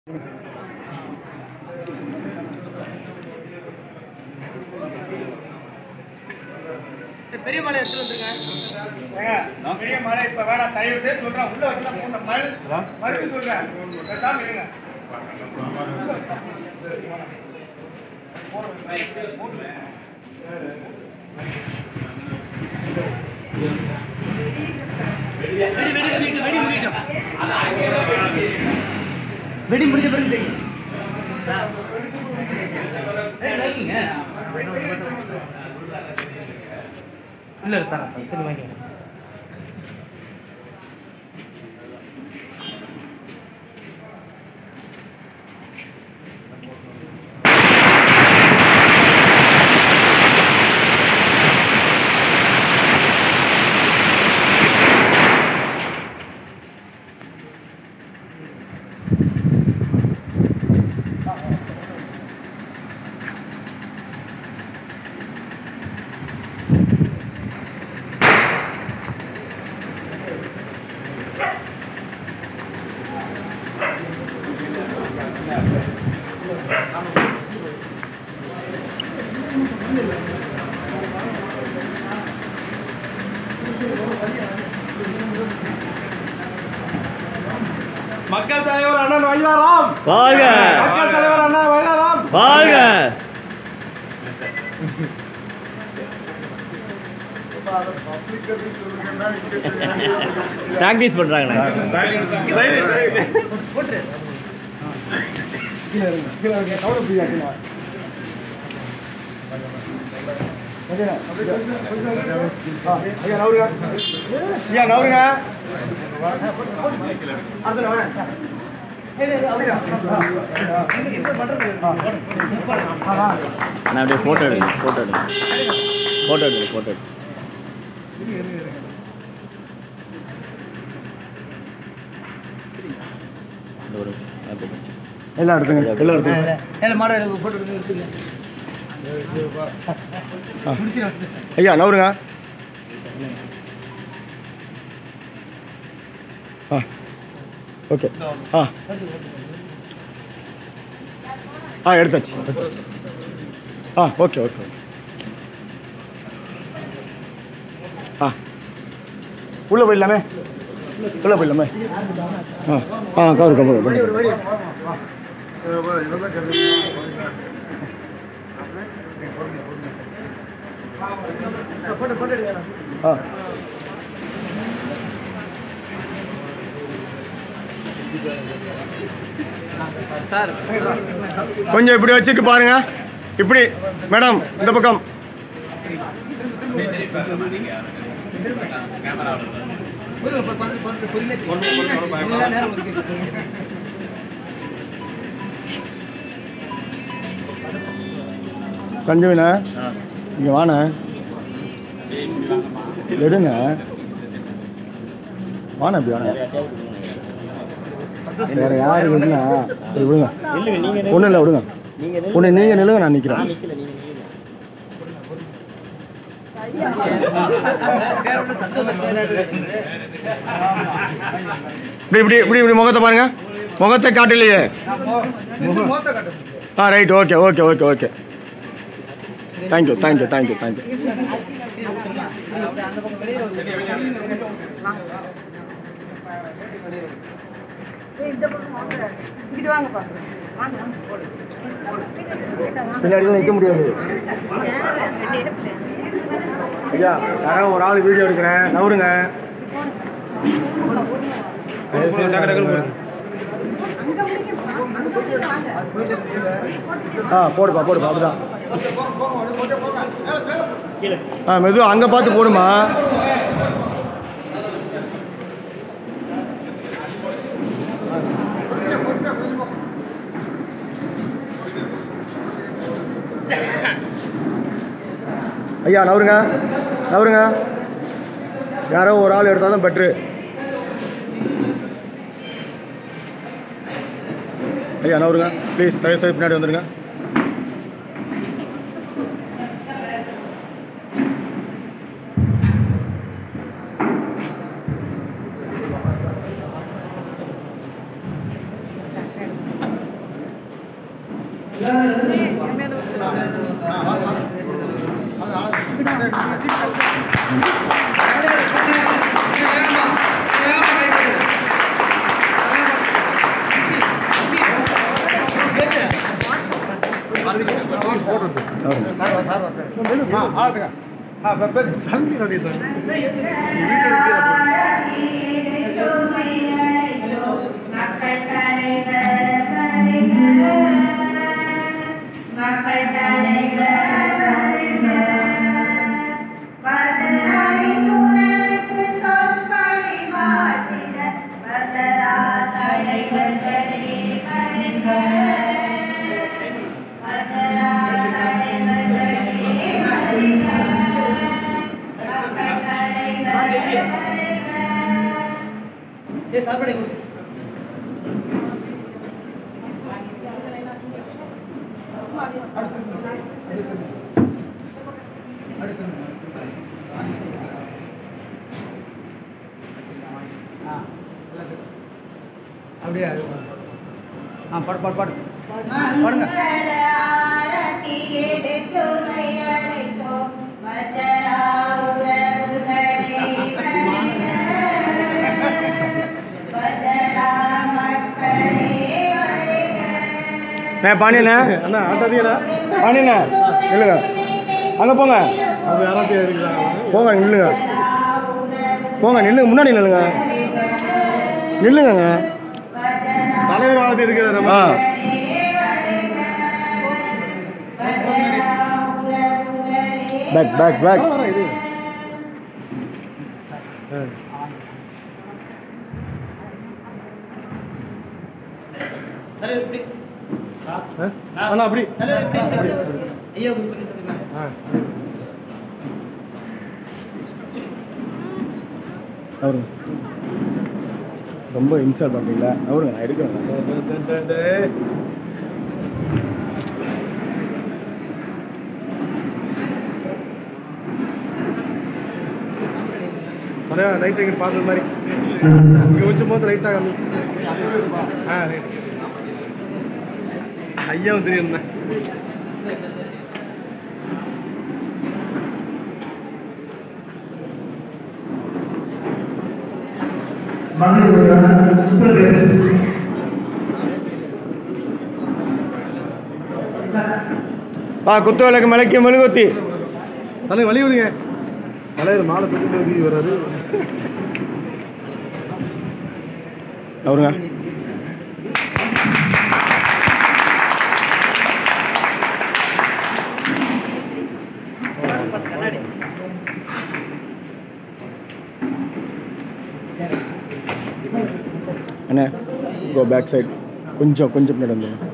பெரிய மலை எடுத்துட்டு வந்துருங்க ஏங்க, பெரிய மழை இப்ப வேணாம் தயவு செய்து சொல்றேன் உள்ள வச்சு மூணு மழை மறுத்து சொல்றேன் பேசாம இருங்க வெடி வெடி முடியட்டும் வெடி முடியட்டும் வெடி முடிஞ்ச பிறகு தெரியும் இல்ல தரேன் திரும்பி வாங்கிக்கிறேன் மக்கள் தலைவர் அண்ணன் வைராராம் வாழ்க மக்கள் தலைவர் அண்ணன் வைராராம் வாழ்க பிராக்டிஸ் பண்றாங்களே ஐயா நவருங்க ஐயா நவருங்க நான் அப்படியே ஃபோட்டோ எடுங்க ஃபோட்டோ எடுங்க ஃபோட்டோ எடுங்க ஃபோட்டோ எடுங்க இந்த ஒரு happy birthday. எல்லாம் எடுத்துங்க எல்லாம் எடுத்துங்க ஏழு மாடு எடுத்து போட்டு எடுத்து எடுத்துங்க ஐயா நவருங்க ஆ ஓகே ஆ ஆ எடுத்தாச்சு ஆ ஓகே ஓகே ஆ உள்ளே போயிடலாமே உள்ளே போயிடலாமே ஆ ஆ கவர் கவர் கவர் ஆ சார் கொஞ்சம் இப்படி வச்சுட்டு பாருங்க இப்படி மேடம் இந்த பக்கம் சஞ்சீவனா இங்கே வாண்ணே எடுங்க வாண்ணே இப்படி வாண்ணே வேற யாரு இல்லைண்ணா சரி விடுங்க ஒன்றும் இல்லை விடுங்க ஒன்று நீங்கள் நில்லுங்க நான் நிற்கிறேன் இப்படி இப்படி இப்படி இப்படி முகத்தை பாருங்க முகத்தை காட்டலையே ah right okay okay okay okay thank you thank you thank you thank you இந்த பக்கம் வாங்க இங்கிட்டு வாங்க பாக்குறேன் வாங்க பின்னாடி நிற்க முடியாது ஐயா யாராவது ஒரு ஆள் வீடியோ எடுக்கிறேன் நவருங்க ஆ போடுப்பா போடுப்பா அப்படிதான் ஆ மெதுவா அங்கே பார்த்து போடுமா ஐயா நவருங்க நவருங்க யாரோ ஒரு ஆள் எடுத்தால் தான் பெட்ரு ஐயா நவருங்க ப்ளீஸ் தயவு செய்து பின்னாடி வந்துடுங்க ஏ சாப்பாடு கொடு. அப்படியே ஆ பாடு பாடு பாடு பாடுங்க அண்ணே பாண்டியண்ணே அண்ணா ஆட்டாதீங்கண்ணா பாண்டியண்ணே இல்லைங்க அங்கே போங்க அது யாராத்தையும் எடுக்கிறாங்க போங்க நில்லுங்க போங்க நில்லுங்க முன்னாடி நில்லுங்க நில்லுங்கங்க தலைவர் வாழ்த்து இருக்கிற நம்ம ஆ பேக் பேக் பேக் இது தலைவர் இப்படி. அண்ணா அப்படி தலைவர் இப்படி, இப்படி. ஐயா இப்படி, இப்படி, இப்படி. ஆ அவருங்க ரொம்ப இன்சல்ட் பண்ணுறீங்களா அவருங்க நான் எடுக்கிறேன் ஒரே ரைட் எங்கே பார்த்த மாதிரி இங்கே வச்சும் போது ரைட்டாக கம்மி ஆ ரைட் ஐயாவும் தெரியும் பா குத்து விளக்கு மலைக்கு மெழுகுத்தி தலை வழி விடுங்க தலைவர் மாலை தூக்கிட்டு வெளியே வராது அவருங்க கண்ணாடி அண்ணே கோ பேக் சைடு கொஞ்சம் கொஞ்சம் பின்னாடி வந்துடுங்க